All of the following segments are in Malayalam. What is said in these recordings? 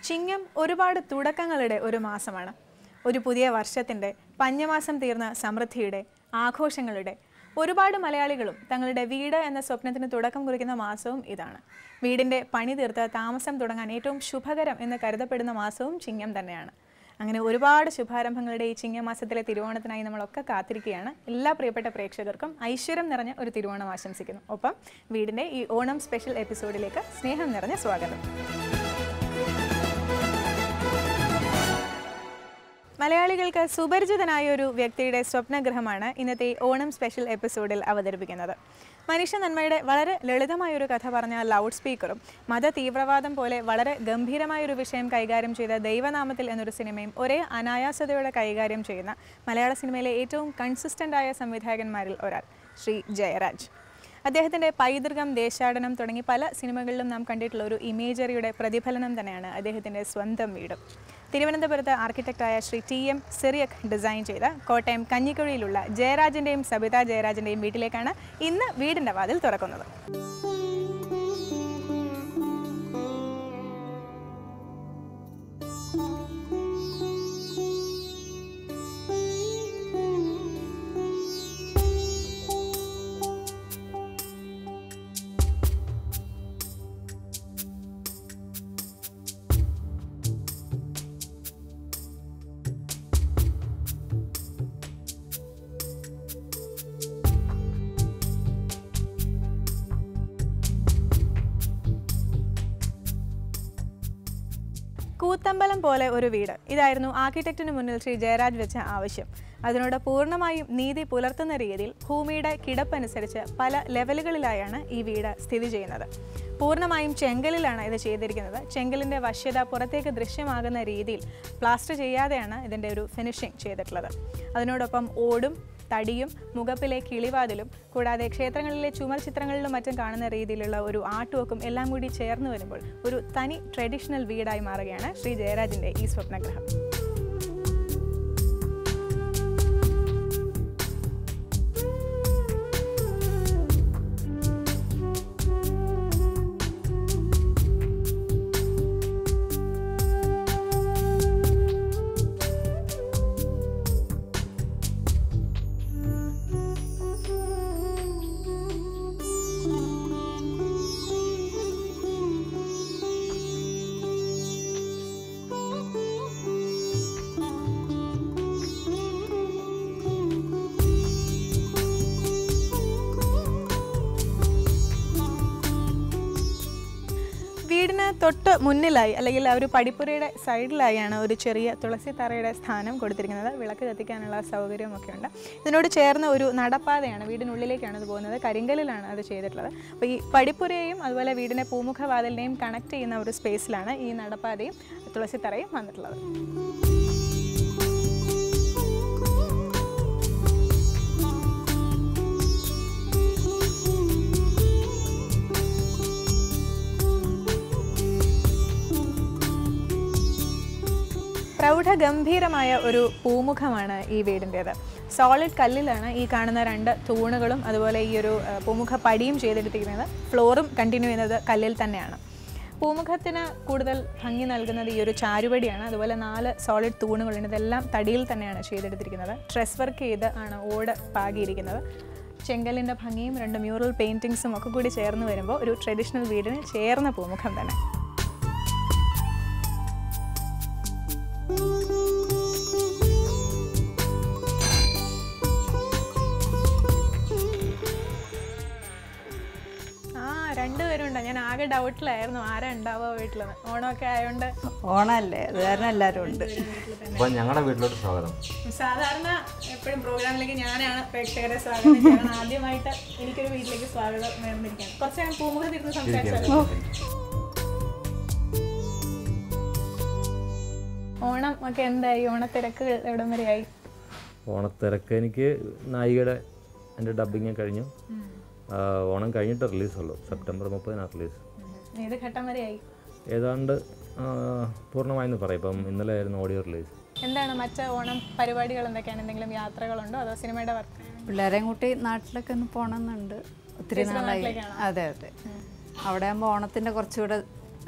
ചിങ്ങം ഒരുപാട് തുടക്കങ്ങളുടെ ഒരു മാസമാണ് ഒരു പുതിയ വർഷത്തിൻ്റെ പഞ്ഞമാസം തീർന്ന സമൃദ്ധിയുടെ ആഘോഷങ്ങളുടെ ഒരുപാട് മലയാളികളും തങ്ങളുടെ വീട് എന്ന സ്വപ്നത്തിന് തുടക്കം കുറിക്കുന്ന മാസവും ഇതാണ് വീടിൻ്റെ പണി തീർത്ത് താമസം തുടങ്ങാൻ ഏറ്റവും ശുഭകരം എന്ന് കരുതപ്പെടുന്ന മാസവും ചിങ്ങം തന്നെയാണ് അങ്ങനെ ഒരുപാട് ശുഭാരംഭങ്ങളുടെ ഈ ചിങ്ങമാസത്തിലെ തിരുവോണത്തിനായി നമ്മളൊക്കെ കാത്തിരിക്കുകയാണ് എല്ലാ പ്രിയപ്പെട്ട പ്രേക്ഷകർക്കും ഐശ്വര്യം നിറഞ്ഞ ഒരു തിരുവോണം ആശംസിക്കുന്നു ഒപ്പം വീടിൻ്റെ ഈ ഓണം സ്പെഷ്യൽ എപ്പിസോഡിലേക്ക് സ്നേഹം നിറഞ്ഞ സ്വാഗതം മലയാളികൾക്ക് സുപരിചിതനായ ഒരു വ്യക്തിയുടെ സ്വപ്നഗ്രഹമാണ് ഇന്നത്തെ ഈ ഓണം സ്പെഷ്യൽ എപ്പിസോഡിൽ അവതരിപ്പിക്കുന്നത് മനുഷ്യ നന്മയുടെ വളരെ ലളിതമായ ഒരു കഥ പറഞ്ഞ ലൗഡ് സ്പീക്കറും മത തീവ്രവാദം പോലെ വളരെ ഗംഭീരമായ ഒരു വിഷയം കൈകാര്യം ചെയ്ത ദൈവനാമത്തിൽ എന്നൊരു സിനിമയും ഒരേ അനായാസതയോടെ കൈകാര്യം ചെയ്യുന്ന മലയാള സിനിമയിലെ ഏറ്റവും കൺസിസ്റ്റൻ്റ് ആയ സംവിധായകന്മാരിൽ ഒരാൾ ശ്രീ ജയരാജ് അദ്ദേഹത്തിൻ്റെ പൈതൃകം ദേശാടനം തുടങ്ങി പല സിനിമകളിലും നാം കണ്ടിട്ടുള്ള ഒരു ഇമേജറിയുടെ പ്രതിഫലനം തന്നെയാണ് അദ്ദേഹത്തിൻ്റെ സ്വന്തം വീട് തിരുവനന്തപുരത്ത് ആർക്കിടെക്റ്റായ Shri T M Cyriac design ചെയ്ത കോട്ടയം കഞ്ഞിക്കുഴിയിലുള്ള ജയരാജൻ്റെയും സബിത ജയരാജൻ്റെയും വീട്ടിലേക്കാണ് ഇന്ന് വീടിൻ്റെ വാതിൽ തുറക്കുന്നത് കൂത്തമ്പലം പോലെ ഒരു വീട് ഇതായിരുന്നു ആർക്കിടെക്റ്റിന് മുന്നിൽ ശ്രീ ജയരാജ് വെച്ച ആവശ്യം അതിനോട് പൂർണ്ണമായും നീതി പുലർത്തുന്ന രീതിയിൽ ഭൂമിയുടെ കിടപ്പനുസരിച്ച് പല ലെവലുകളിലായാണ് ഈ വീട് സ്ഥിതി ചെയ്യുന്നത് പൂർണ്ണമായും ചെങ്കലിലാണ് ഇത് ചെയ്തിരിക്കുന്നത് ചെങ്കലിൻ്റെ വശ്യത പുറത്തേക്ക് ദൃശ്യമാകുന്ന രീതിയിൽ പ്ലാസ്റ്റർ ചെയ്യാതെയാണ് ഇതിൻ്റെ ഒരു ഫിനിഷിംഗ് ചെയ്തിട്ടുള്ളത് അതിനോടൊപ്പം ഓടും തടിയും മുഖപ്പിലെ കിളിവാതിലും കൂടാതെ ക്ഷേത്രങ്ങളിലെ ചുമർ ചിത്രങ്ങളിലും മറ്റും കാണുന്ന രീതിയിലുള്ള ഒരു ആട്ടുവക്കും എല്ലാം കൂടി ചേർന്ന് വരുമ്പോൾ ഒരു തനി ട്രഡീഷണൽ വീടായി മാറുകയാണ് ശ്രീ ജയരാജിൻ്റെ ഈ സ്വപ്നഗ്രഹം വീടിന് തൊട്ട് മുന്നിലായി അല്ലെങ്കിൽ ആ ഒരു പടിപ്പുരയുടെ സൈഡിലായാണ് ഒരു ചെറിയ തുളസി തറയുടെ സ്ഥാനം കൊടുത്തിരിക്കുന്നത് വിളക്ക് കത്തിക്കാനുള്ള സൗകര്യമൊക്കെ ഉണ്ട് ഇതിനോട് ചേർന്ന ഒരു നടപ്പാതയാണ് വീടിനുള്ളിലേക്കാണ് ഇത് പോകുന്നത് കരിങ്കലിലാണ് അത് ചെയ്തിട്ടുള്ളത് അപ്പോൾ ഈ പടിപ്പുരയെയും അതുപോലെ വീടിനെ പൂമുഖ വാതിലിനെയും കണക്ട് ചെയ്യുന്ന ഒരു സ്പേസിലാണ് ഈ നടപ്പാതയും തുളസി തറയും വന്നിട്ടുള്ളത് പ്രൗഢഗംഭീരമായ ഒരു പൂമുഖമാണ് ഈ വീടിൻ്റേത് സോളിഡ് കല്ലിലാണ് ഈ കാണുന്ന രണ്ട് തൂണുകളും അതുപോലെ ഈ ഒരു ആ, പൂമുഖ പടിയും ചെയ്തെടുത്തിരിക്കുന്നത് ഫ്ലോറും കണ്ടിന്യൂ ചെയ്യുന്നത് കല്ലിൽ തന്നെയാണ് പൂമുഖത്തിന് കൂടുതൽ ഭംഗി നൽകുന്നത് ഈ ഒരു ചാരുപടിയാണ് അതുപോലെ നാല് സോളിഡ് തൂണുകളുണ്ട് ഇതെല്ലാം തടിയിൽ തന്നെയാണ് ചെയ്തെടുത്തിരിക്കുന്നത് ട്രെസ് വർക്ക് ചെയ്ത് ആണ് ഓട് പാകിയിരിക്കുന്നത് ചെങ്കലിൻ്റെ ഭംഗിയും രണ്ട് മ്യൂറൽ പെയിൻറ്റിങ്സും ഒക്കെ കൂടി ചേർന്ന് വരുമ്പോൾ ഒരു ട്രഡീഷണൽ വീടിന് ചേർന്ന പൂമുഖം തന്നെ ആ രണ്ടുപേരുണ്ടോ ഞാൻ ആകെ ഡൗട്ടിലായിരുന്നു ആരാ ഉണ്ടാവുക വീട്ടിലെന്ന് ഓണമൊക്കെ ആയതുകൊണ്ട് ഓണമല്ലേ അത് കാരണം എല്ലാവരും ഉണ്ട് അപ്പൊ ഞങ്ങളുടെ വീട്ടിലോട്ട് സ്വാഗതം സാധാരണ എപ്പോഴും പ്രോഗ്രാമിലേക്ക് ഞാനാണ് പ്രേക്ഷകരെ സ്വാഗതം ചെയ്യണം ആദ്യമായിട്ട് എനിക്കൊരു വീട്ടിലേക്ക് സ്വാഗതം നേർന്നിരിക്കുകയാണ് കുറച്ച് ഞാൻ പൂമുഖത്തിരുന്ന് സംസാരിച്ചാലോ ഓണം ഒക്കെ എന്തായി ഓണത്തിരക്കുകൾ എവിടം വരെയായി ഓണത്തിരക്ക് എനിക്ക് നായികയുടെ എൻ്റെ ഡബിങ് കഴിഞ്ഞു ആ, ഓണം കഴിഞ്ഞിട്ട് റിലീസുള്ളൂ സെപ്റ്റംബർ മുപ്പതിനാണ് റിലീസ് ഏത് ഘട്ടം വരെയായി ഏതാണ്ട് ആ, പൂർണ്ണമായെന്ന് പറയാം ഇപ്പം ഇന്നലെ ആയിരുന്നു ഓഡിയോ റിലീസ് എന്താണ് മറ്റ് ഓണം പരിപാടികൾ എന്തൊക്കെയാണ് എന്തെങ്കിലും യാത്രകളുണ്ടോ അതോ സിനിമയുടെ വർക്ക് പിള്ളേരെയും കൂട്ടി നാട്ടിലൊക്കെ ഒന്ന് പോകണമെന്നുണ്ട് ഒത്തിരി നാളായി അതെ അതെ അവിടെ ആകുമ്പോൾ ഓണത്തിൻ്റെ കുറച്ചുകൂടെ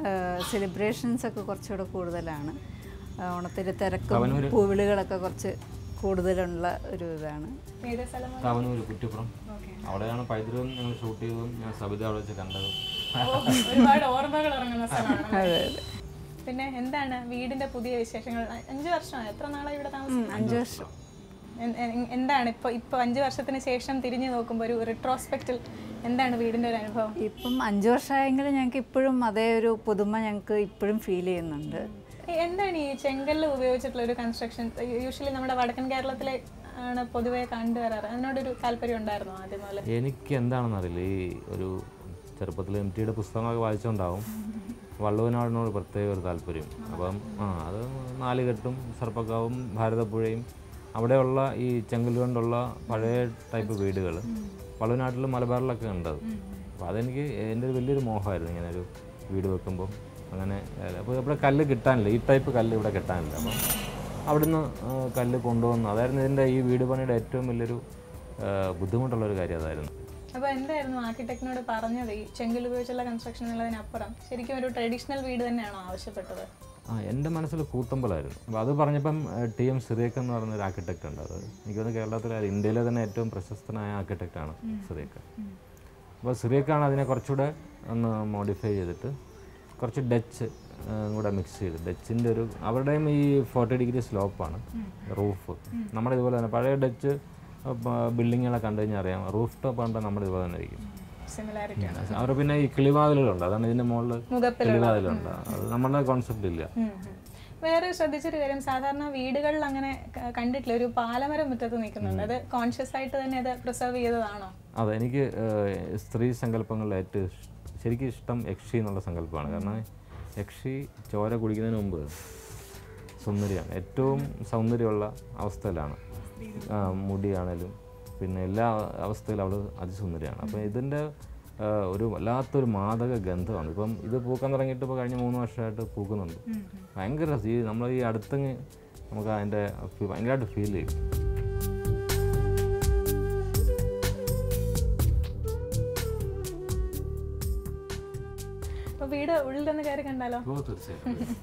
സെലിബ്രേഷൻസ് ഒക്കെ കുറച്ചുകൂടെ കൂടുതലാണ് ആ, ഓണത്തിന് തിരക്കും പൂവിളികളൊക്കെ കുറച്ച് കൂടുതലുള്ള ഒരു ഇതാണ് ഏത് സ്ഥലം താവനൂര് കുറ്റിപ്പുറം അവിടെയാണ് പൈതൃകം ഞങ്ങൾ ഷൂട്ട് ചെയ്തതും ഞാൻ സബിത അവിടെ വെച്ച് കണ്ടതും ഒരുപാട് ഓർമ്മകൾ ഇറങ്ങുന്ന സ്ഥലമാണ് അതെ അതെ പിന്നെ എന്താണ് വീടിന്റെ പുതിയ വിശേഷങ്ങൾ അ- അഞ്ച് വർഷമായി എത്ര നാളായി ഇവിടെ താമസം അഞ്ച് വർഷം എൻ- എൻ- എന്താണ് ഇപ്പൊ ഇപ്പൊ അഞ്ച് വർഷത്തിന് ശേഷം തിരിഞ്ഞു നോക്കുമ്പോൾ ഒരു റിട്രോസ്പെക്റ്റിൽ എന്താണ് വീടിന്റെ ഒരു അനുഭവം ഇപ്പം അഞ്ച് വർഷമായെങ്കിലും ഞങ്ങൾക്ക് ഇപ്പോഴും അതേ ഒരു പുതുമ ഞങ്ങൾക്ക് ഇപ്പോഴും ഫീൽ ചെയ്യുന്നുണ്ട് ഈ എന്താണ് ഈ ചെങ്കല്ല് ഉപയോഗിച്ചിട്ടുള്ള ഒരു കൺസ്ട്രക്ഷൻ യൂഷ്വലി നമ്മുടെ വടക്കൻ കേരളത്തിലെ ആണ് പൊതുവെ കണ്ടുവരാറ് അതിനോടൊരു താല്പര്യം ഉണ്ടായിരുന്നോ ആദ്യം മുതൽ എനിക്ക് എന്താണെന്ന് അറിയില്ല ഈ ഒരു ചെറുപ്പത്തിൽ എം ടിയുടെ പുസ്തകങ്ങളൊക്കെ വായിച്ചുകൊണ്ടാവും വള്ളുവനാടിനോട് പ്രത്യേക ഒരു താല്പര്യം അപ്പം ആ അത് നാലുകെട്ടും സർപ്പക്കാവും ഭാരതപ്പുഴയും അവിടെയുള്ള ഈ ചെങ്കൽ കൊണ്ടുള്ള പഴയ ടൈപ്പ് വീടുകൾ വള്ളുവനാട്ടിലും മലബാറിലൊക്കെ ഉണ്ട് അത് അപ്പോൾ അതെനിക്ക് എൻ്റെ ഒരു വലിയൊരു മോഹമായിരുന്നു ഇങ്ങനെ ഒരു വീട് വെക്കുമ്പോൾ അങ്ങനെ അപ്പോൾ ഇവിടെ കല്ല് കിട്ടാനില്ല ഈ ടൈപ്പ് കല്ല് ഇവിടെ കിട്ടാനില്ല അപ്പം അവിടുന്ന് ആ, കല്ല് കൊണ്ടുവന്നു അതായിരുന്നു ഇതിൻ്റെ ഈ വീട് പണിയുടെ ഏറ്റവും വലിയൊരു ആ, ബുദ്ധിമുട്ടുള്ളൊരു കാര്യം അതായിരുന്നു അപ്പൊ എന്തായിരുന്നു ആർക്കിടെക്ടിനോട് പറഞ്ഞത് ഈ ചെങ്കൽ ഉപയോഗിച്ചുള്ള കൺസ്ട്രക്ഷൻ എന്നുള്ളതിനപ്പുറം ശരിക്കും ഒരു ട്രഡീഷണൽ വീട് തന്നെയാണോ ആവശ്യപ്പെട്ടത് ആ എൻ്റെ മനസ്സിൽ കൂത്തമ്പലായിരുന്നു അപ്പോൾ അത് പറഞ്ഞപ്പം ടി എം സിറിയക്ക് എന്ന് പറയുന്ന ഒരു ആർക്കിടെക്റ്റ് ഉണ്ട് അത് എനിക്ക് തോന്നുന്നു കേരളത്തിലെ ഇന്ത്യയിലെ തന്നെ ഏറ്റവും പ്രശസ്തനായ ആർക്കിടെക്റ്റാണ് സിറിയക്ക് അപ്പോൾ സിറിയക്കാണ് അതിനെ കുറച്ചുകൂടെ ഒന്ന് മോഡിഫൈ ചെയ്തിട്ട് കുറച്ച് ഡച്ച് ആ, കൂടെ മിക്സ് ചെയ്ത് ഡച്ചിൻ്റെ ഒരു അവരുടെയും ഈ ഫോർട്ടി ഡിഗ്രി സ്ലോപ്പാണ് റൂഫ് നമ്മുടെ ഇതുപോലെ തന്നെ പഴയ ഡച്ച് ബിൽഡിങ്ങുകളെ കണ്ടു കഴിഞ്ഞാൽ അറിയാം റൂഫ് ടോപ്പ് ആകുമ്പോൾ നമ്മുടെ ഇതുപോലെ തന്നെ ഇരിക്കും സിമിലാരിറ്റി അവർ പിന്നെ ഈ കിളിവാതിലുകളുണ്ട് അതാണ് ഇതിൻ്റെ മുകളിൽ മുഖപ്പിൽ കിളിവാതിലുണ്ട് അത് നമ്മുടെ കോൺസെപ്റ്റ് ഇല്ല വേറെ ശ്രദ്ധിച്ചൊരു കാര്യം സാധാരണ വീടുകളിൽ അങ്ങനെ ക- കണ്ടിട്ടില്ല ഒരു പാലമരം മുറ്റത്ത് നിൽക്കുന്നുണ്ട് അത് കോൺഷ്യസ് ആയിട്ട് തന്നെ അത് പ്രിസർവ് ചെയ്തതാണോ അതെ എനിക്ക് ഏഹ്, സ്ത്രീ സങ്കല്പങ്ങളിൽ ഏറ്റവും ഇഷ്- ശരിക്കും ഇഷ്ടം യക്ഷി എന്നുള്ള സങ്കല്പമാണ് കാരണം യക്ഷി ചോര കുടിക്കുന്നതിന് മുമ്പ് സുന്ദരിയാണ് ഏറ്റവും സൗന്ദര്യമുള്ള അവസ്ഥയിലാണ് ആ, മുടിയാണേലും പിന്നെ എല്ലാ അവസ്ഥയിലും അവൾ അതിസുന്ദരിയാണ് അപ്പോൾ ഇതിൻ്റെ ആ, ഒരു വല്ലാത്തൊരു മാദക ഗന്ധമാണ് ഇപ്പം ഇത് പൂക്കാൻ തുടങ്ങിയിട്ട് ഇപ്പോൾ കഴിഞ്ഞ മൂന്ന് വർഷമായിട്ട് പൂക്കുന്നുണ്ട് ഭയങ്കര രസം. ഈ നമ്മൾ ഈ അടുത്തങ്ങ് നമുക്ക് അതിൻ്റെ ഫീ- ഭയങ്കരമായിട്ട് ഫീൽ ചെയ്യും അപ്പൊ വീട് ഉള്ളിൽ നിന്ന് കയറി കണ്ടാലോ ഓ തീർച്ചയായിട്ടും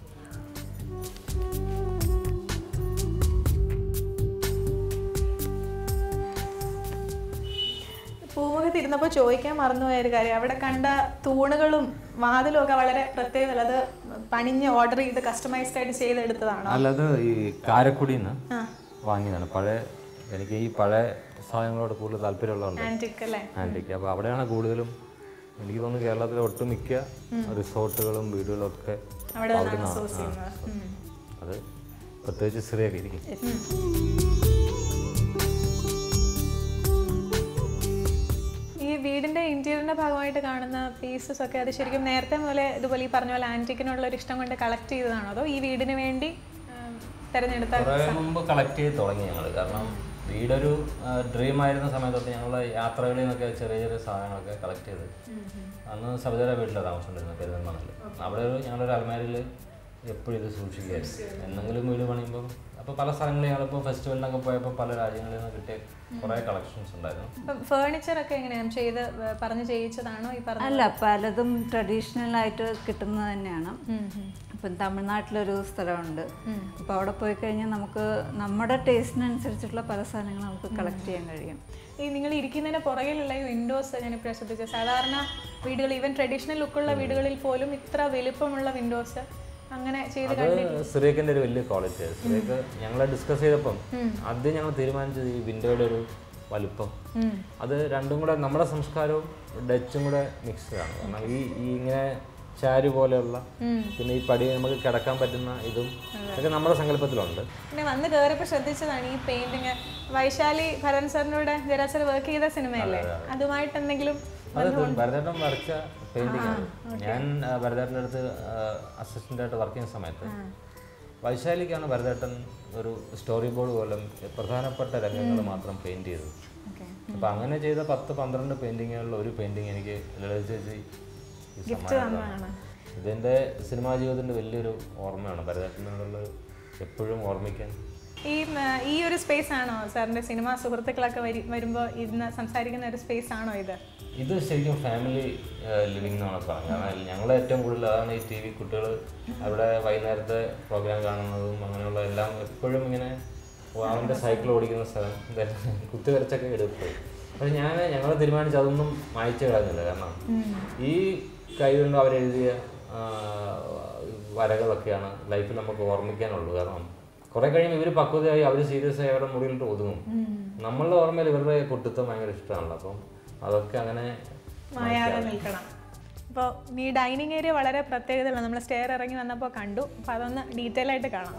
പൂമുഖത്ത് ഇരുന്നപ്പോൾ ചോദിക്കാൻ മറന്നുപോയ ഒരു കാര്യം അവിടെ കണ്ട തൂണുകളും വാതിലും ഒക്കെ വളരെ പ്രത്യേകത അത് പണിഞ്ഞ് ഓർഡർ ചെയ്ത് കസ്റ്റമൈസ്ഡ് ആയിട്ട് ചെയ്തെടുത്തതാണോ അല്ലത് ഈ കാരക്കുടിയിൽ നിന്ന് വാങ്ങിയതാണ് പഴയ എനിക്ക് ഈ പഴയ സാധനങ്ങളോട് കൂടുതൽ താല്പര്യമുള്ളതുകൊണ്ട് ആന്റിക് അല്ലേ ആൻറ്റിക്ക് അപ്പോൾ അവിടെയാണ് കൂടുതലും എനിക്ക് തോന്നുന്നു കേരളത്തിലെ ഒട്ടുമിക്ക റിസോർട്ടുകളും വീടുകളും ഒക്കെ അവിടെ നിന്നാണ് അവിടുന്നാണ്. സോഴ്സ് ആ. ചെയ്യുന്നത് ഉം. അത് പ്രത്യേകിച്ച് സ്ത്രീയൊക്കെ ഇരിക്കും ഈ വീടിന്റെ ഇന്റീരിയറിന്റെ ഭാഗമായിട്ട് കാണുന്ന പീസസ് ഒക്കെ അത് ശരിക്കും നേരത്തെ മുതലേ ഇതുപോലെ ഈ പറഞ്ഞ പോലെ ആന്റിക്കിനുള്ള ഒരു ഇഷ്ടം കൊണ്ട് കളക്ട് ചെയ്തതാണോ അതോ ഈ വീടിന് വേണ്ടി ഉം, തെരഞ്ഞെടുത്ത കുറേ മുമ്പ് കളക്ട് ചെയ്ത് തുടങ്ങി ഞങ്ങൾ കാരണം വീടൊരു ഡ്രീം ആയിരുന്ന സമയത്തൊട്ട് ഞങ്ങൾ യാത്രകളിൽ നിന്നൊക്കെ ചെറിയ ചെറിയ സാധനങ്ങളൊക്കെ കളക്ട് ചെയ്ത് അന്ന് സബിതയുടെ വീട്ടിലാണ് താമസിച്ചിരുന്നത് പെരുന്തൽമണ്ണിൽ അവിടെ ഒരു ഞങ്ങളൊരു അലമാരിൽ എപ്പോഴും ഇത് സൂക്ഷിക്കുകയായിരുന്നു എന്തെങ്കിലും വീട് പണിയുമ്പോൾ അപ്പോൾ പല സ്ഥലങ്ങളിൽ ഞങ്ങളിപ്പോൾ ഫെസ്റ്റിവലിനൊക്കെ പോയപ്പോൾ പല രാജ്യങ്ങളിൽ നിന്ന് കിട്ടിയ കുറേ കളക്ഷൻസ് ഉണ്ടായിരുന്നു ഫേർണിച്ചർ ഒക്കെ എങ്ങനെയാണ് ചെയ്ത് ഏർ, പറഞ്ഞ് ചെയ്യിച്ചതാണോ ഈ പറഞ്ഞ അല്ല പലതും ട്രഡീഷണൽ ആയിട്ട് കിട്ടുന്നത് തന്നെയാണ് ഇപ്പം തമിഴ്നാട്ടിലൊരു സ്ഥലമുണ്ട് അപ്പോൾ അവിടെ പോയി കഴിഞ്ഞാൽ നമുക്ക് നമ്മുടെ ടേസ്റ്റിനനുസരിച്ചിട്ടുള്ള പല സാധനങ്ങളും നമുക്ക് കളക്ട് ചെയ്യാൻ കഴിയും ഈ നിങ്ങൾ ഇരിക്കുന്നതിന് പുറകിലുള്ള ഈ വിൻഡോസ് ഞാൻ ഇപ്പോഴും ശ്രദ്ധിച്ചത് സാധാരണ വീടുകൾ ഈവൻ ട്രഡീഷണൽ ലുക്കുള്ള വീടുകളിൽ പോലും ഇത്ര വലിപ്പമുള്ള വിൻഡോസ് അങ്ങനെ ചെയ്ത് അത് സിറിയക്കിൻ്റെ ഒരു വലിയ ക്വാളിറ്റി സിറിയക്ക് ഞങ്ങൾ ഡിസ്കസ് ചെയ്തപ്പം ആദ്യം ഞങ്ങൾ തീരുമാനിച്ചത് ഈ വിൻഡോയുടെ ഒരു വലുപ്പം അത് രണ്ടും കൂടെ നമ്മുടെ സംസ്കാരവും ഡച്ചും കൂടെ മിക്സ്ഡ് ആണ് കാരണം ഈ ഈ ഇങ്ങനെ ചാരു പോലെയുള്ള പിന്നെ ഈ പടി നമുക്ക് കിടക്കാൻ പറ്റുന്ന ഇതും ഇതൊക്കെ നമ്മുടെ സങ്കല്പത്തിലുണ്ട് പിന്നെ വന്ന് കയറിയപ്പോൾ ശ്രദ്ധിച്ചതാണ് ഈ പെയിന്റിങ് വൈശാലി ഭരൻ സാറിനോട് ജരാസർ വർക്ക് ചെയ്ത സിനിമയല്ലേ അതുമായിട്ട് എന്തെങ്കിലും അത് ഭരതേട്ടൻ വരച്ച പെയിന്റിംഗ് ആണ് ഞാൻ ആ, ഭരതേട്ടൻ്റെ അടുത്ത് അസിസ്റ്റന്റ് ആയിട്ട് വർക്ക് ചെയ്യുന്ന സമയത്ത് വൈശാലിക്കാണ് ഭരതേട്ടൻ ഒരു സ്റ്റോറി ബോർഡ് പോലെ പ്രധാനപ്പെട്ട രംഗങ്ങൾ മാത്രം പെയിന്റ് ചെയ്തത് അപ്പൊ അങ്ങനെ ചെയ്ത പത്ത് പന്ത്രണ്ട് പെയിന്റിങ്ങുകളിൽ ഒരു പെയിന്റിങ് എനിക്ക് ലളിത ചേച്ചി ഈ സമ്മാനം തന്നതാണ്. ഇതെന്റെ സിനിമാ ജീവിതത്തിന്റെ വലിയൊരു ഓർമ്മയാണ് ഭരതേട്ടനോടുള്ള എപ്പോഴും ഓർമ്മിക്കാൻ ഈ ഉം, ഈ ഒരു സ്പേസ് ആണോ സാറിന്റെ സിനിമാ സുഹൃത്തുക്കളൊക്കെ വരി വരുമ്പോൾ ഇരുന്ന് സംസാരിക്കുന്ന ഒരു സ്പേസ് ആണോ ഇത് ഇത് ശരിക്കും ഫാമിലി ലിവിംഗ് എന്നാണ് പറഞ്ഞത് കാരണം ഞങ്ങൾ ഏറ്റവും കൂടുതൽ അതാണ് ഈ ടി വി കുട്ടികൾ അവിടെ വൈകുന്നേരത്തെ പ്രോഗ്രാം കാണുന്നതും അങ്ങനെയുള്ള എല്ലാം എപ്പോഴും ഇങ്ങനെ അവൻ്റെ സൈക്കിൾ ഓടിക്കുന്ന സ്ഥലം ഇതെല്ലാം കുത്തി വരച്ചൊക്കെ എടുക്കും പക്ഷെ ഞാൻ ഞങ്ങൾ തീരുമാനിച്ച് അതൊന്നും മായച്ചു കളയുന്നില്ല കാരണം ഈ കൈ കൊണ്ട് അവരെഴുതിയ ആ, വരകളൊക്കെയാണ് ലൈഫിൽ നമുക്ക് ഓർമ്മിക്കാനുള്ളൂ കാരണം കുറെ കഴിയുമ്പോൾ ഇവർ പക്വതയായി അവർ സീരിയസ് ആയി അവരുടെ മുറിയിലിട്ട് ഒതുങ്ങും നമ്മളുടെ ഓർമ്മയിൽ ഇവരുടെ കുട്ടിത്തം ഭയങ്കര ഇഷ്ടമാണല്ലോ അപ്പം അതൊക്കെ അങ്ങനെ മായാതെ നിൽക്കണം അപ്പോൾ ഈ ഡൈനിങ് ഏരിയ വളരെ പ്രത്യേകതയുള്ള നമ്മൾ സ്റ്റെയർ ഇറങ്ങി വന്നപ്പോൾ കണ്ടു അപ്പോൾ അതൊന്ന് ഡീറ്റെയിൽ ആയിട്ട് കാണാം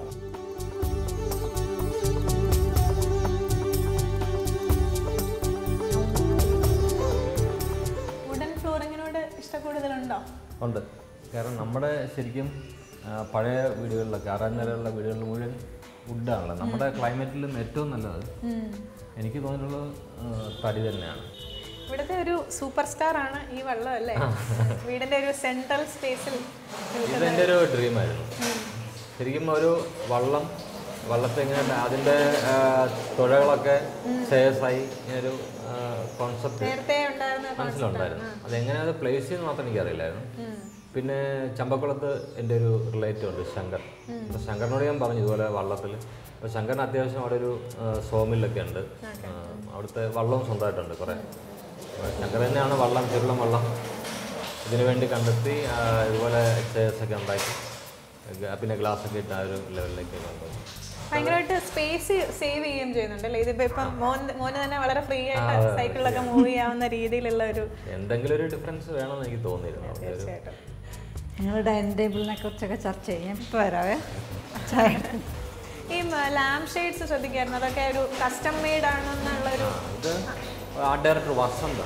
വുഡൻ ഫ്ലോറിങ്ങിനോട് ഇഷ്ടക്കൂടുതലുണ്ടോ ഉണ്ട് കാരണം നമ്മുടെ ശരിക്കും ആ, പഴയ വീടുകളിലൊക്കെ ആറാം നിലയുള്ള വീടുകളിൽ മുഴുവൻ വുഡാണല്ലോ നമ്മുടെ ക്ലൈമറ്റിലും ഏറ്റവും നല്ലത് എനിക്ക് തോന്നിയിട്ടുള്ളത് ആ, തടി തന്നെയാണ് ഇവിടുത്തെ ഒരു സൂപ്പർ സ്റ്റാർ ആണ് ഈ വെള്ളം അല്ലേ വീടിന്റെ ഒരു സെൻട്രൽ സ്പേസിൽ ഇതെൻ്റെ ഒരു ഡ്രീമായിരുന്നു ശരിക്കും ഒരു വള്ളം വള്ളത്തെ ഇങ്ങനെ അതിൻ്റെ ആ, തുഴകളൊക്കെ ഷെയർസായി ഇങ്ങനൊരു കോൺസെപ്റ്റ് നേരത്തെ ഉണ്ടായിരുന്ന മനസ്സിലുണ്ടായിരുന്നു അതെങ്ങനെ അത് പ്ലേസ് ചെയ്യുന്ന മാത്രം എനിക്കറിയില്ലായിരുന്നു പിന്നെ ചമ്പക്കുളത്ത് എൻ്റെ ഒരു റിലേറ്റീവ് ഉണ്ട് ശങ്കർ അപ്പോൾ ശങ്കറിനോട് ഞാൻ പറഞ്ഞു ഇതുപോലെ വള്ളത്തിൽ അപ്പോൾ ശങ്കറിന് അത്യാവശ്യം അവിടെ ഒരു സോമില്ലൊക്കെ ഉണ്ട് ആ, അവിടുത്തെ വള്ളവും സ്വന്തമായിട്ടുണ്ട് കുറേ അപ്പോൾ ശങ്കർ തന്നെയാണ് വള്ളം ചുരുളം വള്ളം ഇതിനു വേണ്ടി കണ്ടെത്തി ആ, ഇതുപോലെ എക്സസൈസ് ഒക്കെ ഉണ്ടാക്കി ഗ- പിന്നെ ഗ്ലാസ് ഒക്കെ ഇട്ട് ആ ഒരു ലെവലിലേക്ക് കൊണ്ടുപോയി ഭയങ്കരമായിട്ട് സ്പേസ് സേവ് ചെയ്യുകയും ചെയ്യുന്നുണ്ട് അല്ലേ ഇതിപ്പോ ഇപ്പം മോൻ മോന് തന്നെ വളരെ ഫ്രീ ആയിട്ട് സൈക്കിളിലൊക്കെ മൂവ് ചെയ്യാവുന്ന രീതിയിലുള്ള ഒരു എന്തെങ്കിലും ഒരു ഡിഫറൻസ് വേണമെന്ന് എനിക്ക് തോന്നിയിരുന്നു അവിടെ ഒരു തീർച്ചയായിട്ടും ഞങ്ങൾ ഡൈനിങ് ടേബിളിനെ കുറിച്ചൊക്കെ ചർച്ച ചെയ്യാം ഇപ്പോൾ വരാവേ ചായ ഈ ലാംപ് ഷെയ്ഡ്സ് ശ്രദ്ധിക്കായിരുന്നു അതൊക്കെ ഒരു കസ്റ്റം മെയ്ഡ് ആണെന്നുള്ളൊരു ഇത് ആർട്ട് ഡയറക്ടർ വസന്ത്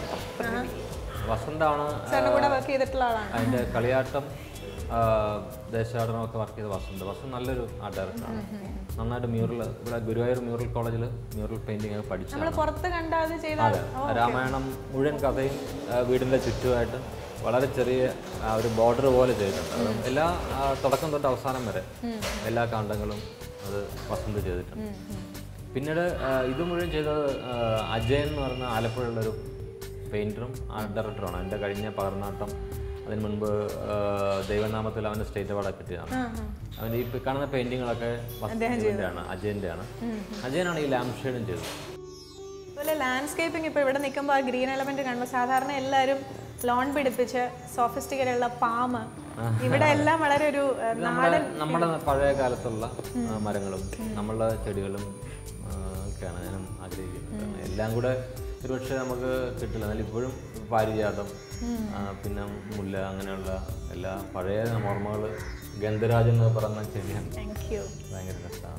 വസന്താണ് സാറിന്റെ കൂടെ വർക്ക് ചെയ്തിട്ടുള്ള ആളാണ് അതിൻ്റെ കളിയാട്ടം ആ, ദേശാടനമൊക്കെ വർക്ക് ചെയ്ത വസന്ത് വസന്ത് നല്ലൊരു ആർട്ട് ഡയറക്ടറാണ് നന്നായിട്ട് മ്യൂറൽ ഇവിടെ ഗുരുവായൂർ മ്യൂറൽ കോളേജിൽ മ്യൂറൽ പെയിൻറ്റിംഗ് ഒക്കെ പഠിച്ചതാണ് നമ്മൾ പുറത്ത് കണ്ടാതെ ചെയ്ത അതെ രാമായണം മുഴുവൻ കഥയും ആ, വീടിൻ്റെ ചുറ്റുമായിട്ട് വളരെ ചെറിയ ആ, ഒരു ബോർഡർ പോലെ ചെയ്തിട്ടുണ്ട് അത് എല്ലാ ആ, തുടക്കം തൊട്ട് അവസാനം വരെ എല്ലാ കാണ്ഡങ്ങളും അത് വസന്ത് ചെയ്തിട്ടുണ്ട് പിന്നീട് ആ, ഇത് മുഴുവൻ ചെയ്തത് ആ, അജയൻ എന്ന് പറയുന്ന ആലപ്പുഴയുള്ളൊരു പെയിൻറ്ററും ആർട്ട് ഡയറക്ടറുമാണ് എൻ്റെ കഴിഞ്ഞ പകർന്നാട്ടം അതിന് മുൻപ് ആ, ദൈവനാമത്തിൽ അവൻ്റെ സ്റ്റേറ്റ് അവാർഡൊക്കെ കിട്ടിയതാണ് അവൻ്റെ ഈ കാണുന്ന പെയിൻറ്റിങ്ങുകളൊക്കെ വസന്തിൻ്റെയാണ് അജയൻ്റെയാണ് അജയനാണ് ഈ ലാംപ് ഷെയ്ഡും ചെയ്തത് അതുപോലെ ലാൻഡ്സ്കേപ്പിംഗ് ഇപ്പോൾ ഇവിടെ നിൽക്കുമ്പോൾ ആ ഗ്രീൻ എലമെന്റ് കാണുമ്പോൾ സാധാരണ എല്ലാവരും ലോൺ പിടിപ്പിച്ച് സോഫിസ്റ്റിക്കറ്റ് ഉള്ള പാമ്പ് ഇവിടെ എല്ലാം വളരെ ഒരു ഏഹ്, നമ്മുടെ നമ്മുടെ പഴയ കാലത്തുള്ള ആ, മരങ്ങളും നമ്മളുടെ ചെടികളും ആ, ഒക്കെയാണ് ഞാനും ആഗ്രഹിക്കുന്നത് കാരണം എല്ലാം കൂടെ ഒരുപക്ഷെ നമുക്ക് കിട്ടില്ല എന്നാൽ ഇപ്പോഴും പാരിജാതം ആ, പിന്നെ മുല്ല അങ്ങനെയുള്ള എല്ലാ പഴയ ഓർമ്മകൾ ഗന്ധരാജ് എന്ന് പറയുന്ന ചെടിയാണ് താങ്ക് യു ഭയങ്കര രസമാണ്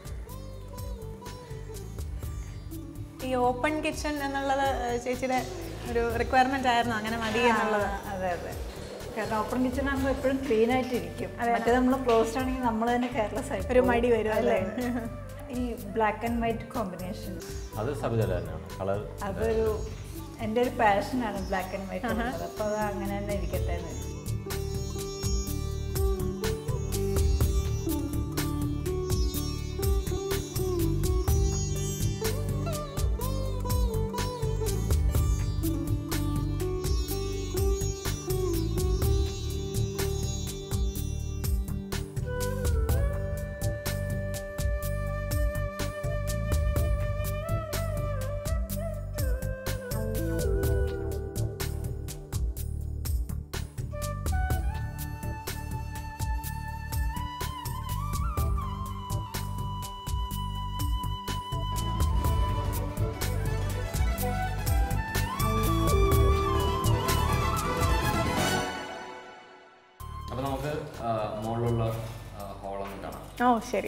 ഈ ഓപ്പൺ കിച്ചൺ എന്നുള്ളത് ഏഹ്, ചേച്ചിയുടെ ഒരു റിക്വയർമെന്റ് ആയിരുന്നു അങ്ങനെ മതി എന്നുള്ളത് അതെ അതെ കാരണം ഓപ്പൺ കിച്ചൺ ആകുമ്പോൾ എപ്പോഴും ക്ലീൻ ആയിട്ടിരിക്കും മറ്റേ നമ്മൾ ക്ലോസ്ഡ് ആണെങ്കിൽ നമ്മൾ തന്നെ കെയർലെസ് ആയിട്ട് ഒരു മടി വരും അല്ലേ ഈ ബ്ലാക്ക് ആൻഡ് വൈറ്റ് കോമ്പിനേഷൻ അത് സബിതല തന്നെയാണ് കളർ അതൊരു എൻ്റെ ഒരു പാഷനാണ് ബ്ലാക്ക് ആൻഡ് വൈറ്റ് അപ്പോൾ അത് അങ്ങനെ തന്നെ ഇരിക്കട്ടെ എന്ന് വെച്ചു. അപ്പോൾ നമുക്ക് ആ, മുകളിലുള്ള ഹോളൊന്ന് കാണാം ഓ ശരി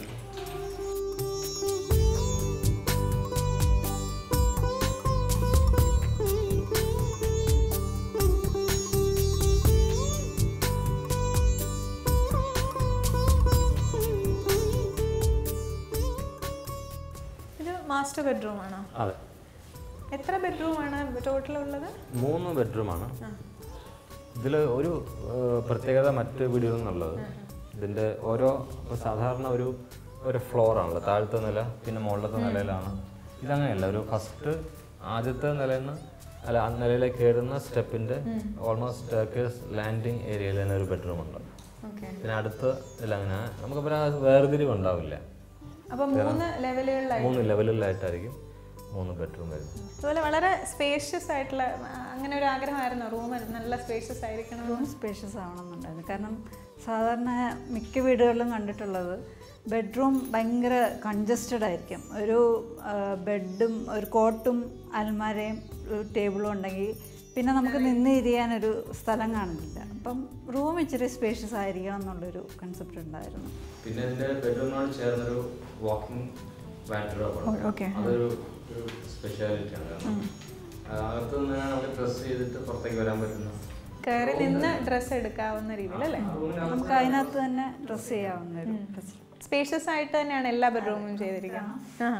ഇത് മാസ്റ്റർ ബെഡ്റൂം ആണോ അതെ എത്ര ബെഡ്റൂം ആണ് ടോട്ടൽ ഉള്ളത് മൂന്ന് ബെഡ്റൂമാണ് ഇതിൽ ഒരു ഏഹ്, പ്രത്യേകത മറ്റ് വീടുകളിൽ നിന്നുള്ളത് ഇതിൻ്റെ ഓരോ ഇപ്പൊ സാധാരണ ഒരു ഒരു ഫ്ലോർ ആണല്ലോ താഴത്തെ നില പിന്നെ മുകളിലത്തെ നിലയിലാണ് ഇതങ്ങനെയല്ല ഒരു ഫസ്റ്റ് ആദ്യത്തെ നിലയിൽ നിന്ന് അല്ല ആ നിലയിലേക്ക് കയറുന്ന സ്റ്റെപ്പിന്റെ ഓൾമോസ്റ്റ് ലാൻഡിങ് ഏരിയയിൽ തന്നെ ഒരു ബെഡ്റൂം ഉണ്ട് ഓക്കെ പിന്നെ അടുത്ത് ഇല്ല അങ്ങനെ നമുക്ക് പിന്നെ ആ വേർതിരിവ് ഉണ്ടാവില്ല അപ്പൊ മൂന്ന് ലെവലുകളിലായി മൂന്ന് ലെവലിലായിട്ടായിരിക്കും മൂന്ന് ബെഡ്റൂം വരുന്നത് അതുപോലെ വളരെ സ്പേഷ്യസ് ആയിട്ടുള്ള ആ, അങ്ങനെ ഒരു ആഗ്രഹമായിരുന്നു റൂം നല്ല സ്പേഷ്യസ് ആയിരിക്കണം റൂം സ്പേഷ്യസ് ആവണമെന്നുണ്ടായിരുന്നു കാരണം സാധാരണ മിക്ക വീടുകളിലും കണ്ടിട്ടുള്ളത് ബെഡ്റൂം ഭയങ്കര കൺജസ്റ്റഡ് ആയിരിക്കും ഒരു ബെഡും ഒരു കോട്ടും അൽമാരയും ഒരു ടേബിളും ഉണ്ടെങ്കിൽ പിന്നെ നമുക്ക് നിന്ന് ഇരിയാനൊരു സ്ഥലം കാണുന്നില്ല അപ്പം റൂം ഇച്ചിരി സ്പേഷ്യസ് ആയിരിക്കണം എന്നുള്ളൊരു കൺസെപ്റ്റ് ഉണ്ടായിരുന്നു പിന്നെ ഇതിന്റെ ബെഡ്റൂമിനോട് ചേർന്നൊരു വാക്കിംഗ് വാൻഡ്രോബ് ഓക്കെ അതൊരു സ്പെഷ്യാലിറ്റി ആണ് കാരണം അകത്ത് നിന്ന് നമുക്ക് ഡ്രസ് ചെയ്തിട്ട് പുറത്തേക്ക് വരാൻ പറ്റുന്ന കയറി നിന്ന് ഡ്രസ്സ് എടുക്കാവുന്ന രീതിയിൽ അല്ലേ നമുക്ക് അതിനകത്ത് തന്നെ ഡ്രസ്സ് ചെയ്യാവുന്ന ഒരു ഫെസിലിറ്റി സ്പേഷ്യസ് ആയിട്ട് തന്നെയാണ് എല്ലാ ബെഡ്റൂമും ചെയ്തിരിക്കുന്നത് ആ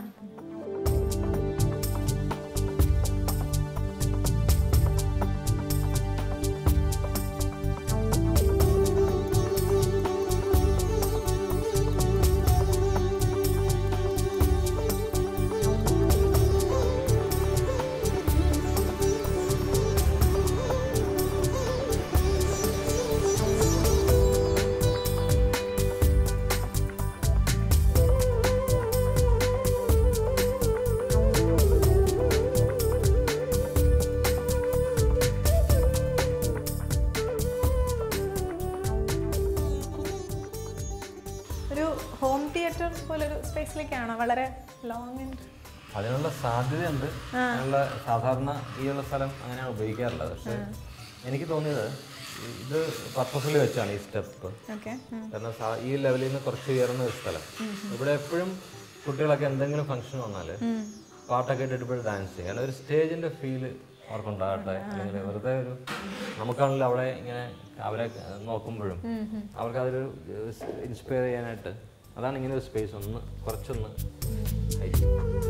ഒരു ഹോം തിയേറ്റർ പോലൊരു സ്പേസിലേക്കാണോ വളരെ ലോങ് ആൻഡ് അതിനുള്ള സാധ്യതയുണ്ട് അതിനുള്ള സാധാരണ ഈ ഉള്ള സ്ഥലം അങ്ങനെയാണ് ഉപയോഗിക്കാറുള്ളത് പക്ഷെ എനിക്ക് തോന്നിയത് ഇത് പർപ്പസ്ഫുള്ളി വെച്ചാണ് ഈ സ്റ്റെപ്പ് ഓക്കെ കാരണം സാ- ഈ ലെവലിൽ നിന്ന് കുറച്ച് ഉയർന്ന ഒരു സ്ഥലം ഇവിടെ എപ്പോഴും കുട്ടികളൊക്കെ എന്തെങ്കിലും ഫംഗ്ഷൻ വന്നാൽ പാട്ടൊക്കെ ഇട്ടിട്ട് ഡാൻസ് ചെയ്യും അല്ല ഒരു സ്റ്റേജിന്റെ ഫീല് അവർക്കുണ്ടാകട്ടെ അല്ലെങ്കിൽ വെറുതെ ഒരു നമുക്കാണല്ലോ അവിടെ ഇങ്ങനെ അവരെ നോക്കുമ്പോഴും അവർക്ക് അതൊരു ഇൻസ്പയർ ചെയ്യാനായിട്ട് അതാണ് ഇങ്ങനെ ഒരു സ്പേസ് ഒന്ന് കുറച്ചൊന്ന് height.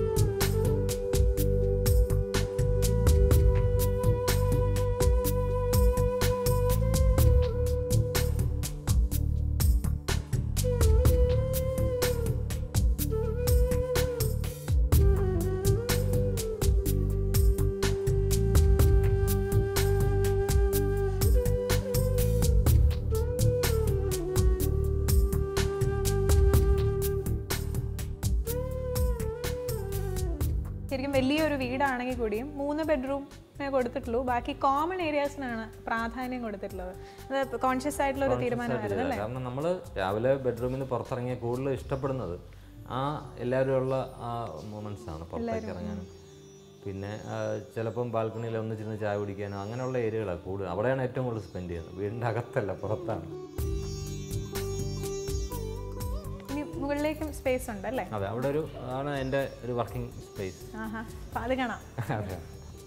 ശരിക്കും വലിയൊരു വീടാണെങ്കിൽ കൂടിയും മൂന്ന് ബെഡ്റൂമേ കൊടുത്തിട്ടുള്ളൂ ബാക്കി കോമൺ ഏരിയാസിനാണ് പ്രാധാന്യം കൊടുത്തിട്ടുള്ളത് അത് കോൺഷ്യസ് ആയിട്ടുള്ള ഒരു തീരുമാനമായിരുന്നു അല്ലേ കാരണം നമ്മൾ രാവിലെ ബെഡ്റൂമിൽ നിന്ന് പുറത്തിറങ്ങിയ കൂടുതൽ ഇഷ്ടപ്പെടുന്നത് ആ എല്ലാവരും ഉള്ള ആ മൂമെന്റ്സ് ആണ് പുറത്തേക്ക് ഇറങ്ങാനും പിന്നെ ആ, ചിലപ്പം ബാൽക്കണിയിൽ ഒന്നിച്ചിരുന്ന് ചായ കുടിക്കാനോ അങ്ങനെയുള്ള ഏരിയകളാണ് കൂടുതൽ അവിടെയാണ് ഏറ്റവും കൂടുതൽ സ്പെൻഡ് ചെയ്യുന്നത് വീടിൻ്റെ അകത്തല്ല പുറത്താണ് ഇനി മുകളിലേക്കും സ്പേസ് ഉണ്ട് അല്ലേ അതെ അവിടെ ഒരു ആണ് എൻ്റെ ഒരു വർക്കിംഗ് സ്പേസ് ആഹാ അപ്പൊ അത് കാണാം അതെ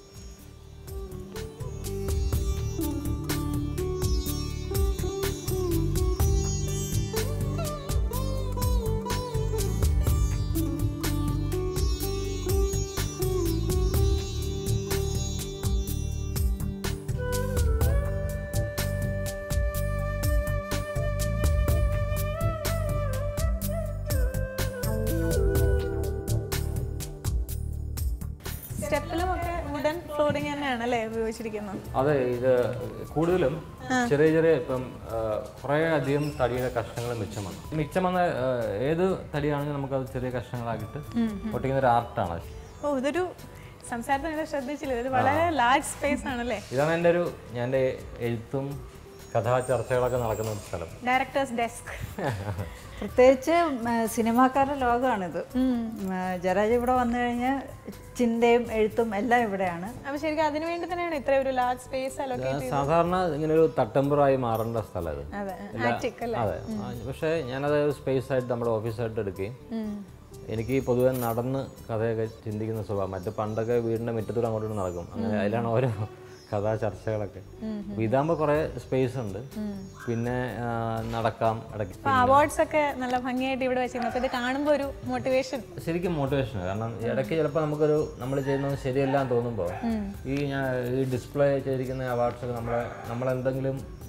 സ്റ്റെപ്പിലും ഒക്കെ വുഡൻ ഫ്ലോറിങ് തന്നെയാണ് അല്ലേ ഉപയോഗിച്ചിരിക്കുന്നത് അതെ ഇത് കൂടുതലും ചെറിയ ചെറിയ ഇപ്പം ആ, കുറേ അധികം തടിയുടെ കഷ്ണങ്ങൾ മിച്ചം വന്നു മിച്ചം വന്ന ആ, ഏത് തടിയാണെങ്കിലും നമുക്കത് ചെറിയ കഷ്ണങ്ങളാക്കിയിട്ട് ഒട്ടിക്കുന്ന ഒരു ആർട്ടാണ് ഓ ഇതൊരു സംസാരത്തിൽ നിങ്ങൾ ശ്രദ്ധിച്ചില്ല ഇത് വളരെ ലാർജ് സ്പേസ് ആണല്ലേ ഇതാണ് എൻ്റെ ഒരു ഞാൻ എൻ്റെ എഴുത്തും കഥാ ചർച്ചകളൊക്കെ നടക്കുന്ന ഒരു സ്ഥലം ഡയറക്ടേഴ്സ് ഡെസ്ക് പ്രത്യേകിച്ച് ഉം, സിനിമാക്കാരുടെ ലോകമാണിത് ഉം, ജയരാജ് ഇവിടെ വന്നു കഴിഞ്ഞാൽ ചിന്തയും എഴുത്തും എല്ലാം ഇവിടെയാണ് അപ്പൊ ശരിക്കും അതിനു വേണ്ടി തന്നെയാണ് ഇത്ര ഒരു ലാർജ് സ്പേസ് അലൊക്കേറ്റ് സാധാരണ ഇങ്ങനെ ഒരു തട്ടമ്പറായി മാറേണ്ട സ്ഥലം ഇത് അതെ ആറ്റിക് അല്ലേ അതെ ആ, പക്ഷേ ഞാനത് സ്പേസ് ആയിട്ട് നമ്മുടെ ഓഫീസായിട്ട് എടുക്കുകയും എനിക്ക് പൊതുവെ നടന്ന് കഥയൊക്കെ ചിന്തിക്കുന്ന സ്വഭാവം മറ്റു പണ്ടൊക്കെ വീടിന്റെ മുറ്റത്തൂടെ അങ്ങോട്ടും നടക്കും അങ്ങനെ അതിലാണ് ഓരോ കഥാ ചർച്ചകളൊക്കെ അപ്പൊ ഇതാകുമ്പോൾ കുറെ സ്പേസ് ഉണ്ട് പിന്നെ ആ, നടക്കാം ഇടയ്ക്ക് അപ്പൊ അവാർഡ്സ് ഒക്കെ നല്ല ഭംഗിയായിട്ട് ഇവിടെ വെച്ചിരുന്നു അപ്പൊ ഇത് കാണുമ്പോൾ ഒരു മോട്ടിവേഷൻ ശരിക്കും മോട്ടിവേഷൻ കാരണം ഇടയ്ക്ക് ചിലപ്പോൾ നമുക്കൊരു നമ്മൾ ചെയ്യുന്നത് ശരിയല്ല എന്ന് തോന്നുമ്പോൾ ഈ ഞാൻ ഈ ഡിസ്പ്ലേ ചെയ്തിരിക്കുന്ന അവാർഡ്സ് ഒക്കെ നമ്മളെ നമ്മളെന്തെങ്കിലും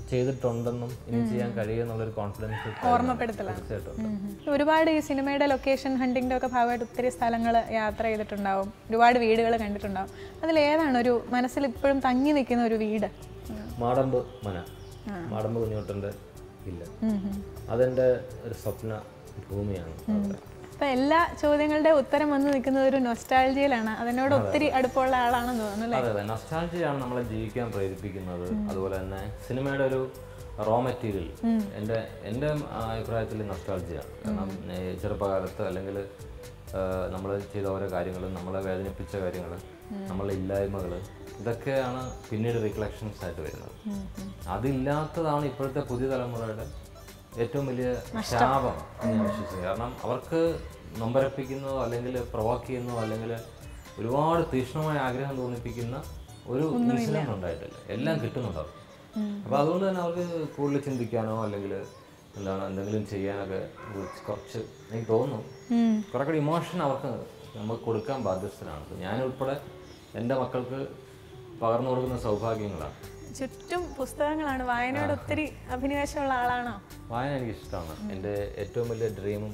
ചെയ്തിട്ടുണ്ടെന്നും ഇനി ചെയ്യാൻ കഴിയുമെന്നുള്ളൊരു കോൺഫിഡൻസ് ഓർമ്മപ്പെടുത്തലാണ്. തീർച്ചയായിട്ടും ഉണ്ട്. ഒരുപാട് ഈ സിനിമയുടെ ലൊക്കേഷൻ ഹണ്ടിൻ്റെ ഒക്കെ ഭാഗമായിട്ട് ഒത്തിരി സ്ഥലങ്ങൾ യാത്ര ചെയ്തിട്ടുണ്ടാവും ഒരുപാട് വീടുകൾ കണ്ടിട്ടുണ്ടാവും അതിലേതാണ് ഒരു മനസ്സിൽ ഇപ്പോഴും തങ്ങി നിൽക്കുന്ന ഒരു വീട് മാടമ്പ് മന മാടമ്പ് കുഞ്ഞോട്ടൻ്റെ ഇല്ല അതെൻ്റെ ഒരു സ്വപ്ന ഭൂമിയാണ് അവിടെ. അപ്പൊ എല്ലാ ചോദ്യങ്ങളുടെ ഉത്തരം വന്ന് നിൽക്കുന്നത് ഒരു നൊസ്റ്റാൾജിയിലാണ് അതിനോട് ഒത്തിരി അടുപ്പമുള്ള ആളാണെന്ന് തോന്നുന്നു അല്ലേ അതെ അതെ നൊസ്റ്റാൾജിയാണ് നമ്മളെ ജീവിക്കാൻ പ്രേരിപ്പിക്കുന്നത് അതുപോലെ തന്നെ സിനിമയുടെ ഒരു റോ മെറ്റീരിയൽ എൻ്റെ എൻ്റെ അഭിപ്രായത്തിൽ നൊസ്റ്റാൾജിയാണ് കാരണം ഏ, ചെറുപ്പകാലത്ത് അല്ലെങ്കിൽ നമ്മൾ ചെയ്ത ഓരോ കാര്യങ്ങളും നമ്മളെ വേദനിപ്പിച്ച കാര്യങ്ങൾ നമ്മളെ ഇല്ലായ്മകൾ ഇതൊക്കെയാണ് പിന്നീട് റിഫ്ലക്ഷൻസ് ആയിട്ട് വരുന്നത് അതില്ലാത്തതാണ് ഇപ്പോഴത്തെ പുതിയ തലമുറയുടെ ഏറ്റവും വലിയ ശാപം എന്ന് ഞാൻ വിശ്വസിക്കുന്നു കാരണം അവർക്ക് നൊമ്പരപ്പിക്കുന്നതോ അല്ലെങ്കിൽ പ്രൊവോക്ക് ചെയ്യുന്നതോ അല്ലെങ്കിൽ ഒരുപാട് തീക്ഷ്ണമായ ആഗ്രഹം തോന്നിപ്പിക്കുന്ന ഒരു ഇൻസിഡന്റ് ഉണ്ടായിട്ടില്ല എല്ലാം കിട്ടുന്നുണ്ടാവും അപ്പോൾ അതുകൊണ്ട് തന്നെ അവർക്ക് കൂടുതൽ ചിന്തിക്കാനോ അല്ലെങ്കിൽ എന്താണ് എന്തെങ്കിലും ചെയ്യാനൊക്കെ കുറച്ച് കുറച്ച് എനിക്ക് തോന്നുന്നു കുറെ കൂടി ഇമോഷൻ അവർക്ക് നമുക്ക് കൊടുക്കാൻ ബാധ്യസ്ഥനാണ് അപ്പോൾ ഞാൻ ഉൾപ്പെടെ എൻ്റെ മക്കൾക്ക് പകർന്നു കൊടുക്കുന്ന സൗഭാഗ്യങ്ങളാണ് ചുറ്റും പുസ്തകങ്ങളാണ് വായനയോട് ഒത്തിരി അഭിനിവേശമുള്ള ആളാണോ വായന എനിക്ക് ഇഷ്ടമാണ് എൻ്റെ ഏറ്റവും വലിയ ഡ്രീമും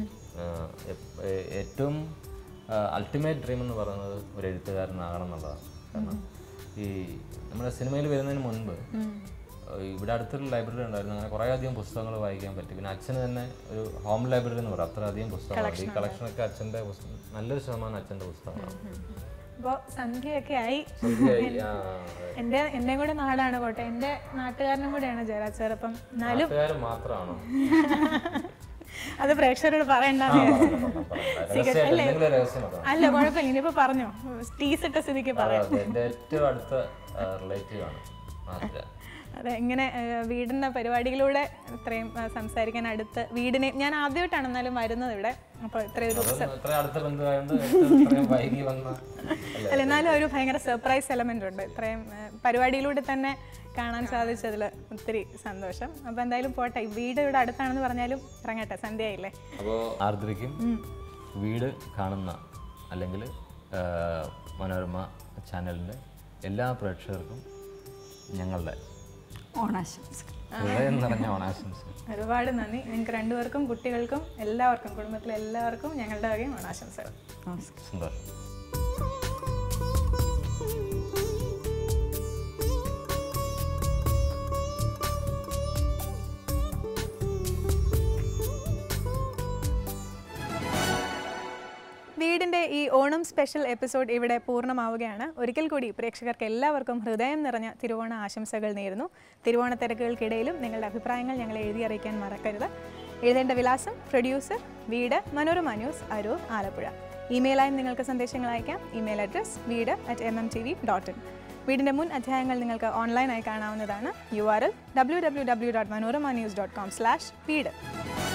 ഏറ്റവും അൾട്ടിമേറ്റ് ഡ്രീം എന്ന് പറയുന്നത് ഒരു എഴുത്തുകാരനാകണം എന്നുള്ളതാണ് കാരണം ഈ നമ്മുടെ സിനിമയിൽ വരുന്നതിന് മുൻപ് ഏഹ് ഇവിടെ അടുത്തൊരു ലൈബ്രറി ഉണ്ടായിരുന്നു അങ്ങനെ കുറേ അധികം പുസ്തകങ്ങൾ വായിക്കാൻ പറ്റി പിന്നെ അച്ഛന് തന്നെ ഒരു ഹോം ലൈബ്രറി എന്ന് പറയും അത്ര അധികം പുസ്തകങ്ങളുണ്ട് ഈ കളക്ഷനൊക്കെ അച്ഛൻ്റെ പുസ്തകം നല്ലൊരു ശതമാനം അച്ഛൻ്റെ പുസ്തകങ്ങളാണ് അപ്പോൾ സന്ധ്യയൊക്കെ ആയി സന്ധ്യയായി, ആ, അതെ. എൻ്റെ എൻ്റെ കൂടെ നാടാണ് കോട്ടെ എൻ്റെ നാട്ടുകാരനും കൂടെയാണ് ജയരാജ് സാർ അപ്പം എന്നാലും നാട്ടുകാർ മാത്രമാണോ അത് പ്രേക്ഷകരോട് പറയണ്ട രഹസ്യമായിട്ട് എന്തെങ്കിലും രഹസ്യം അതാണ് അല്ല കുഴപ്പമില്ല ഇനിയിപ്പോൾ പറഞ്ഞോ ടീസ് ഇട്ട സ്ഥിതിക്ക് പറയാം അതെ എൻ്റെ ഏറ്റവും അടുത്ത റിലേറ്റീവ് ആണ് ആതിര അതെ ഇങ്ങനെ ആ, വീടിൻ്റെ പരിപാടികളിലൂടെ ഇത്രയും ആ, സംസാരിക്കാൻ അടുത്ത് വീടിനെ ഞാൻ ആദ്യമായിട്ടാണ് എന്നാലും വരുന്നത് ഇവിടെ അപ്പോൾ ഇത്രയും ഒരു അതും ഇത്ര അടുത്ത ബന്ധുവായതുകൊണ്ട് ഏറ്റവും ഇത്രയും വൈകി വന്ന അല്ലേ അല്ല എന്നാലും ഒരു ഭയങ്കര സർപ്രൈസ് എലമെൻ്റ് ഉണ്ട് ഇത്രയും ആ, പരിപാടിയിലൂടെ തന്നെ കാണാൻ സാധിച്ചതിൽ ഒത്തിരി സന്തോഷം അപ്പോൾ എന്തായാലും പോട്ടെ ഈ വീട് ഇവിടെ അടുത്താണെന്ന് പറഞ്ഞാലും ഇറങ്ങട്ടെ സന്ധ്യയായില്ലേ അപ്പോൾ ആർദ്രയ്ക്കും വീട് കാണുന്ന അല്ലെങ്കിൽ മനോരമ ചാനലിൻ്റെ എല്ലാ പ്രേക്ഷകർക്കും ഞങ്ങളുടെ ഓണാശംസകൾ ഹൃദയം നിറഞ്ഞ ഓണാശംസ ഒരുപാട് നന്ദി നിങ്ങൾക്ക് രണ്ടുപേർക്കും കുട്ടികൾക്കും എല്ലാവർക്കും കുടുംബത്തിലെ എല്ലാവർക്കും ഞങ്ങളുടെ വകയും ഓണാശംസകൾ നമസ്കാരം സന്തോഷം വീടിൻ്റെ ഈ ഓണം സ്പെഷ്യൽ എപ്പിസോഡ് ഇവിടെ പൂർണ്ണമാവുകയാണ് ഒരിക്കൽ കൂടി പ്രേക്ഷകർക്ക് എല്ലാവർക്കും ഹൃദയം നിറഞ്ഞ തിരുവോണ ആശംസകൾ നേരുന്നു തിരുവോണ തിരക്കുകൾക്കിടയിലും നിങ്ങളുടെ അഭിപ്രായങ്ങൾ ഞങ്ങളെ എഴുതി അറിയിക്കാൻ മറക്കരുത് എഴുതേണ്ട വിലാസം പ്രൊഡ്യൂസർ വീട് മനോരമ ന്യൂസ് അരൂർ ആലപ്പുഴ ഇമെയിലായും നിങ്ങൾക്ക് സന്ദേശങ്ങൾ അയക്കാം email address Veedu at M M T V dot in വീടിൻ്റെ മുൻ അധ്യായങ്ങൾ നിങ്ങൾക്ക് ഓൺലൈനായി കാണാവുന്നതാണ് U R L W W W dot Manorama news dot com slash വീട്